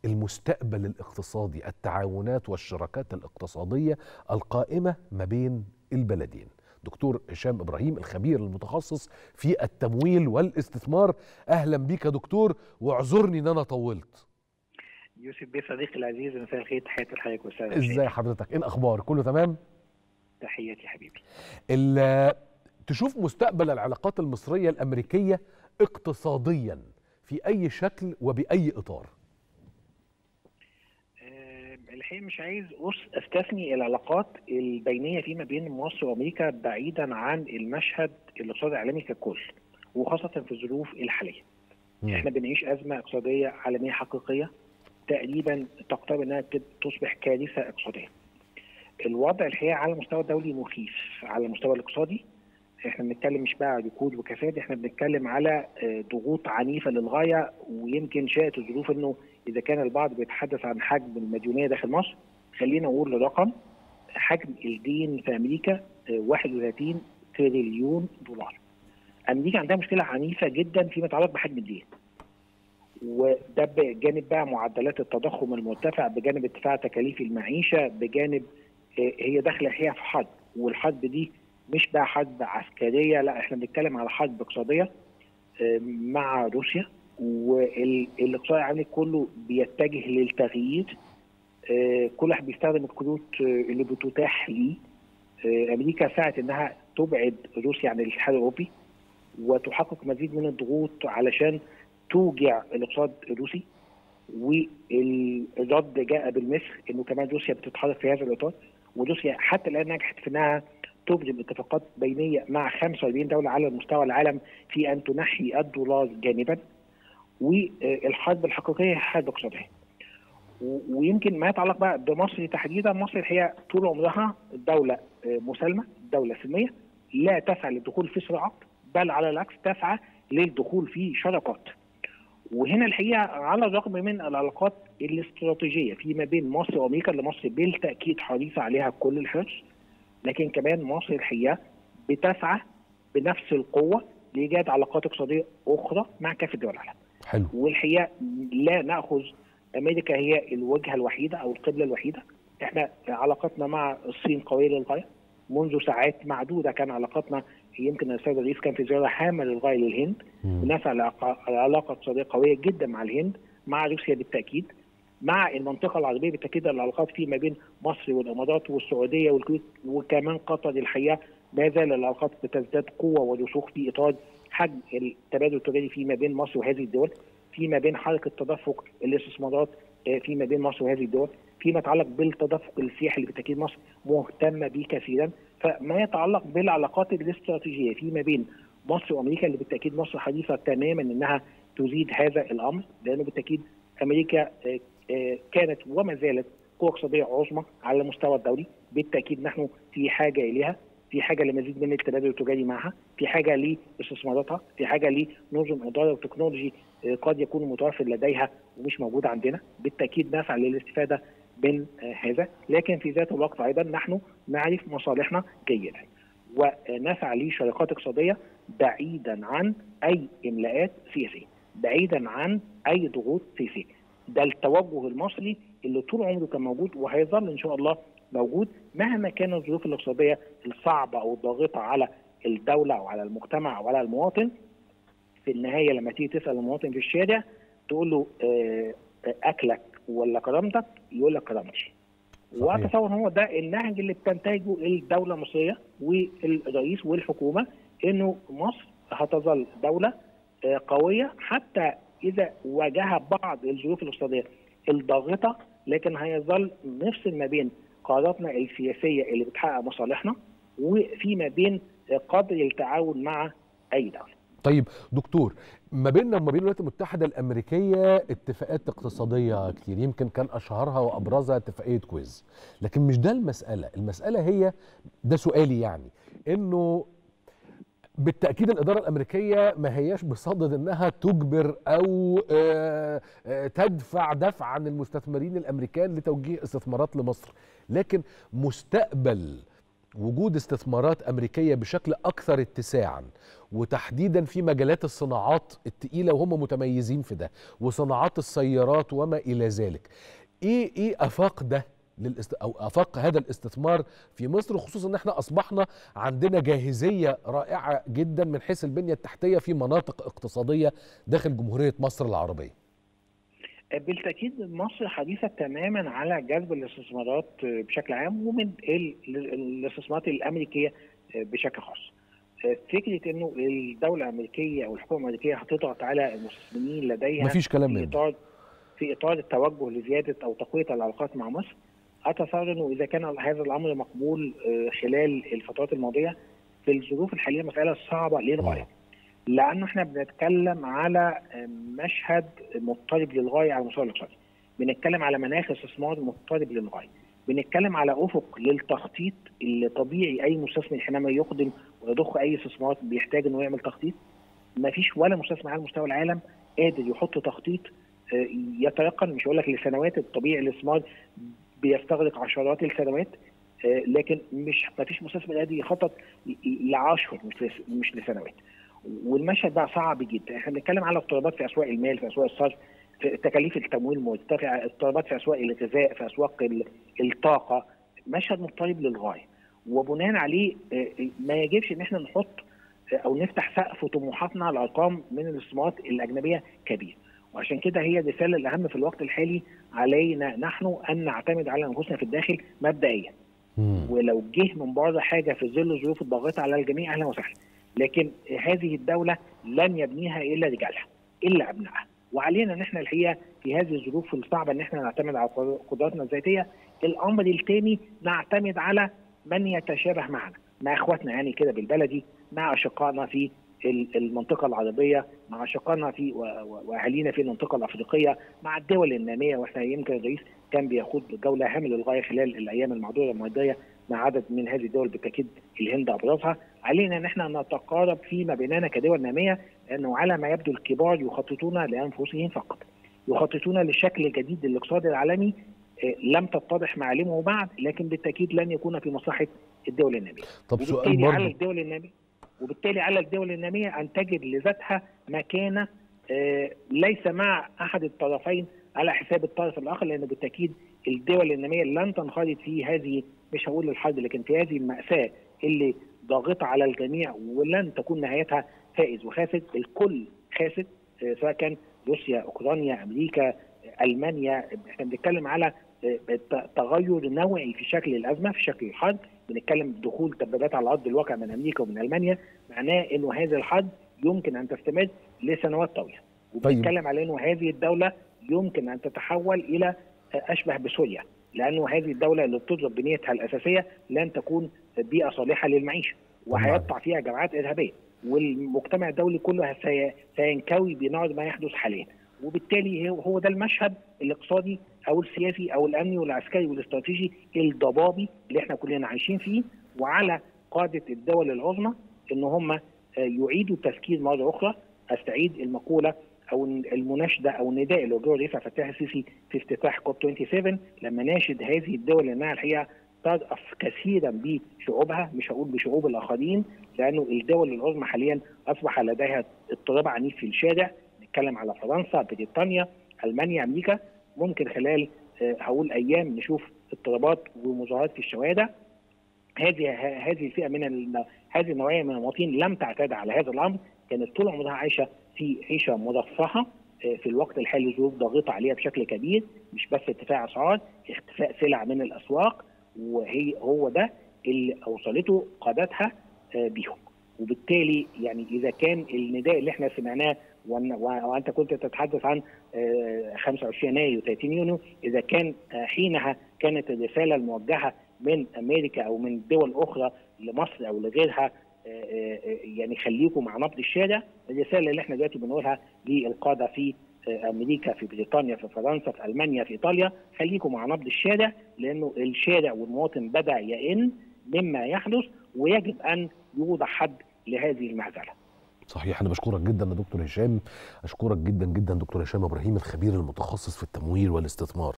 المستقبل الاقتصادي التعاونات والشراكات الاقتصادية القائمة ما بين البلدين دكتور هشام إبراهيم الخبير المتخصص في التمويل والاستثمار أهلا بيك يا دكتور واعذرني أن أنا طولت يوسف بيه صديقي العزيز مساء الخير تحياتي لحضرتك والسلام ازاي حضرتك ايه الاخبار كله تمام تحياتي حبيبي ال- تشوف مستقبل العلاقات المصرية الأمريكية اقتصاديا في أي شكل وبأي إطار آه، الحقيقه مش عايز أس- استثني العلاقات البينيه فيما بين مصر وامريكا بعيدا عن المشهد الاقتصادي العالمي ككل وخاصه في الظروف الحاليه. احنا بنعيش ازمه اقتصاديه عالميه حقيقيه تقريبا تقترب انها تب- تصبح كارثه اقتصاديه. الوضع الحقيقه على المستوى الدولي مخيف على المستوى الاقتصادي احنا بنتكلم مش بقى على ركود وكساد احنا بنتكلم على آه، ضغوط عنيفه للغايه ويمكن شاءت الظروف انه اذا كان البعض بيتحدث عن حجم المديونيه داخل مصر خلينا نقول رقم حجم الدين في امريكا آه، 31 تريليون دولار. امريكا عندها مشكله عنيفه جدا فيما يتعلق بحجم الدين. وده بجانب بقى معدلات التضخم المرتفع بجانب ارتفاع تكاليف المعيشه بجانب آه، هي داخله هي في حرب والحرب دي مش بقى حرب عسكريه لا احنا بنتكلم على حرب اقتصاديه آه، مع روسيا والاقتصاد العالمي كله بيتجه للتغيير آه، كل واحد بيستخدم الكروت آه، اللي بتتاح ليه آه، امريكا سعت انها تبعد روسيا عن الاتحاد الاوروبي وتحقق مزيد من الضغوط علشان توجع الاقتصاد الروسي والرد جاء بالمثل انه كمان روسيا بتتحرك في هذا الاطار وروسيا حتى الان نجحت في انها تبرم اتفاقات بينيه مع 45 دوله على مستوى العالم في ان تنحي الدولار جانبا والحرب الحقيقيه هي حرب اقتصاديه. و- ويمكن ما يتعلق بقى بمصر تحديدا مصر هي طول عمرها دوله آه، مسالمه دوله سلميه لا تسعى للدخول في صراعات بل على العكس تسعى للدخول في شراكات. وهنا الحقيقه على الرغم من العلاقات الاستراتيجيه فيما بين مصر وامريكا اللي مصر بالتاكيد حريصه عليها كل الحرص لكن كمان مصر الحقيقه بتسعى بنفس القوه لايجاد علاقات اقتصاديه اخرى مع كافه دول العالم. حلو والحقيقه لا ناخذ امريكا هي الوجهه الوحيده او القبله الوحيده احنا علاقتنا مع الصين قويه للغايه منذ ساعات معدوده كان علاقتنا يمكن السيد الرئيس كان في زياره هامه للغايه للهند ونسعى لعلاقه علاقة اقتصاديه قويه جدا مع الهند مع روسيا بالتاكيد مع المنطقه العربيه بالتاكيد العلاقات في ما بين مصر والامارات والسعوديه والكويت وكمان قطر الحقيقه ما زال العلاقات بتزداد قوه ورسوخ في اطار حجم التبادل التجاري فيما بين مصر وهذه الدول فيما بين حركه تدفق الاستثمارات آه، فيما بين مصر وهذه الدول فيما يتعلق بالتدفق السياحي اللي بالتاكيد مصر مهتمه به كثيرا فما يتعلق بالعلاقات الاستراتيجيه فيما بين مصر وامريكا اللي بالتاكيد مصر حريصه تماما انها تزيد هذا الامر لانه بالتاكيد امريكا آه، آه، كانت وما زالت قوه اقتصاديه عظمى على المستوى الدولي بالتاكيد نحن في حاجه اليها في حاجه لمزيد من التبادل التجاري معها في حاجه لاستثماراتها في حاجه لنظم اداره وتكنولوجي آه، قد يكون متوفر لديها ومش موجود عندنا بالتاكيد نسعى للاستفاده من آه، هذا لكن في ذات الوقت ايضا نحن نعرف مصالحنا جيدا ونسعى لشراكات اقتصاديه بعيدا عن اي املاءات سياسيه بعيدا عن اي ضغوط سياسيه ده التوجه المصري اللي طول عمره كان موجود وهيظل ان شاء الله موجود مهما كانت الظروف الاقتصاديه الصعبه او الضاغطه على الدوله او على المجتمع او على المواطن في النهايه لما تيجي تسال المواطن في الشارع تقول له آه، آه، اكلك ولا كرامتك يقول لك كرامتي واتصور هو ده النهج اللي بتنتهجه الدوله المصريه والرئيس والحكومه انه مصر هتظل دوله آه، قويه حتى اذا واجهها بعض الظروف الاقتصاديه الضاغطه لكن هيظل نفصل ما بين قراراتنا السياسيه اللي بتحقق مصالحنا وفيما بين آه، قدر التعاون مع اي دوله. طيب دكتور ما بيننا وما بين الولايات المتحدة الأمريكية اتفاقات اقتصادية كتير يمكن كان أشهرها وأبرزها اتفاقية كويز لكن مش ده المسألة المسألة هي ده سؤالي يعني إنه بالتأكيد الإدارة الأمريكية ما هياش بصدد إنها تجبر أو آه، آه، تدفع دفع عن المستثمرين الأمريكان لتوجيه استثمارات لمصر لكن مستقبل وجود استثمارات امريكيه بشكل اكثر اتساعا وتحديدا في مجالات الصناعات التقيله وهم متميزين في ده وصناعات السيارات وما الى ذلك ايه ايه افاق ده للاست... او افاق هذا الاستثمار في مصر خصوصا ان احنا اصبحنا عندنا جاهزيه رائعه جدا من حيث البنيه التحتيه في مناطق اقتصاديه داخل جمهوريه مصر العربيه بالتاكيد مصر حريصه تماما على جذب الاستثمارات بشكل عام ومن ال- الاستثمارات الامريكيه بشكل خاص. فكره انه الدوله الامريكيه او الحكومه الامريكيه هتضغط على المستثمرين لديها مفيش كلام في من ده اطار في اطار التوجه لزياده او تقويه العلاقات مع مصر اتصور انه اذا كان هذا الامر مقبول آه، خلال الفترات الماضيه في الظروف الحاليه مساله صعبه للغايه لانه احنا بنتكلم على آه، مشهد مضطرب للغايه على المستوى الاقتصادي بنتكلم على مناخ استثمار مضطرب للغايه بنتكلم على افق للتخطيط اللي طبيعي اي مستثمر حينما يقدم ويضخ اي استثمارات بيحتاج انه يعمل تخطيط ما فيش ولا مستثمر على مستوى العالم قادر يحط تخطيط آه، يتيقن مش هقول لك لسنوات الطبيعي الاستثمار بيستغرق عشرات السنوات آه، لكن مش ما فيش مستثمر قادر يخطط ل- لعشر مش لس- مش لسنوات والمشهد بقى صعب جدا احنا بنتكلم على اضطرابات في اسواق المال في اسواق الصرف في تكاليف التمويل مرتفعه اضطرابات في اسواق الغذاء في اسواق ال- الطاقه مشهد مضطرب للغايه وبناء عليه آه، ما يجبش ان احنا نحط آه، او نفتح سقف طموحاتنا لارقام من الاستثمارات الاجنبيه كبير وعشان كده هي الرساله الاهم في الوقت الحالي علينا نحن ان نعتمد على انفسنا في الداخل مبدئيا مم. ولو جه من بره حاجه في ظل الظروف الضاغطه على الجميع اهلا وسهلا لكن هذه الدوله لن يبنيها الا رجالها الا ابنائها وعلينا ان احنا الحقيقه في هذه الظروف الصعبه ان احنا نعتمد على قدراتنا الذاتيه الامر الثاني نعتمد على من يتشابه معنا مع اخواتنا يعني كده بالبلدي مع اشقائنا في ال- المنطقه العربيه مع اشقائنا في و- و- واهالينا في المنطقه الافريقيه مع الدول الناميه واحنا يمكن الرئيس كان بيخوض جوله هامه للغايه خلال الايام المعدوده الماضيه مع عدد من هذه الدول بالتاكيد الهند ابرزها علينا ان احنا نتقارب فيما بيننا كدول ناميه لانه على ما يبدو الكبار يخططون لانفسهم فقط يخططون للشكل الجديد للاقتصاد العالمي آه، لم تتضح معالمه بعد لكن بالتاكيد لن يكون في مصلحه الدول الناميه طب سؤال وبالتالي على برضه الدول الناميه وبالتالي على الدول الناميه ان تجد لذاتها مكانه آه، ليس مع احد الطرفين على حساب الطرف الاخر لان بالتاكيد الدول الناميه لن تنخرط في هذه مش هقول الحرب لكن في هذه الماساه اللي ضاغطه على الجميع ولن تكون نهايتها فائز وخاسر الكل خاسر آه، سواء كان روسيا اوكرانيا امريكا آه، المانيا احنا بنتكلم على آه، ت- تغير نوعي في شكل الازمه في شكل الحرب بنتكلم دخول دبابات على ارض الواقع من امريكا ومن المانيا معناه انه هذه الحرب يمكن ان تستمر لسنوات طويله وبنتكلم على انه هذه الدوله يمكن ان تتحول الى اشبه بسوريا لانه هذه الدوله اللي بتضرب بنيتها الاساسيه لن تكون بيئه صالحه للمعيشه وهيقطع فيها جماعات ارهابيه والمجتمع الدولي كله سي- سينكوي بنار ما يحدث حاليا وبالتالي هو- هو ده المشهد الاقتصادي او السياسي او الامني والعسكري والاستراتيجي الضبابي اللي احنا كلنا عايشين فيه وعلى قاده الدول العظمى ان هم آه، يعيدوا التفكير مره اخرى استعيد المقوله او المناشده او النداء اللي وجهه الرئيس عبد الفتاح السيسي في افتتاح كوب 27 لما ناشد هذه الدول انها الحقيقه تضعف كثيرا بشعوبها مش هقول بشعوب الاخرين لانه الدول العظمى حاليا اصبح لديها اضطراب عنيف في الشارع نتكلم على فرنسا بريطانيا المانيا امريكا ممكن خلال آه، هقول ايام نشوف اضطرابات ومظاهرات في الشوارع هذه ه- هذه الفئه من ال- هذه النوعيه من المواطنين لم تعتاد على هذا الامر كانت طول عمرها عايشه في عيشه مرفهه آه، في الوقت الحالي ظروف ضاغطه عليها بشكل كبير مش بس ارتفاع اسعار اختفاء سلع من الاسواق وهي هو ده اللي اوصلته قادتها آه، بيهم وبالتالي يعني اذا كان النداء اللي احنا سمعناه وأن- وانت كنت تتحدث عن آه، 25 يناير و30 يونيو اذا كان آه، حينها كانت الرساله الموجهه من امريكا او من دول اخرى لمصر او لغيرها آه، آه، يعني خليكم مع نبض الشارع الرساله اللي احنا دلوقتي بنقولها للقاده في آه، امريكا في بريطانيا في فرنسا في المانيا في ايطاليا خليكم مع نبض الشارع لانه الشارع والمواطن بدا يئن مما يحدث ويجب ان يوضع حد لهذه المعزله صحيح انا بشكرك جدا يا دكتور هشام اشكرك جدا جدا دكتور هشام ابراهيم الخبير المتخصص في التمويل والاستثمار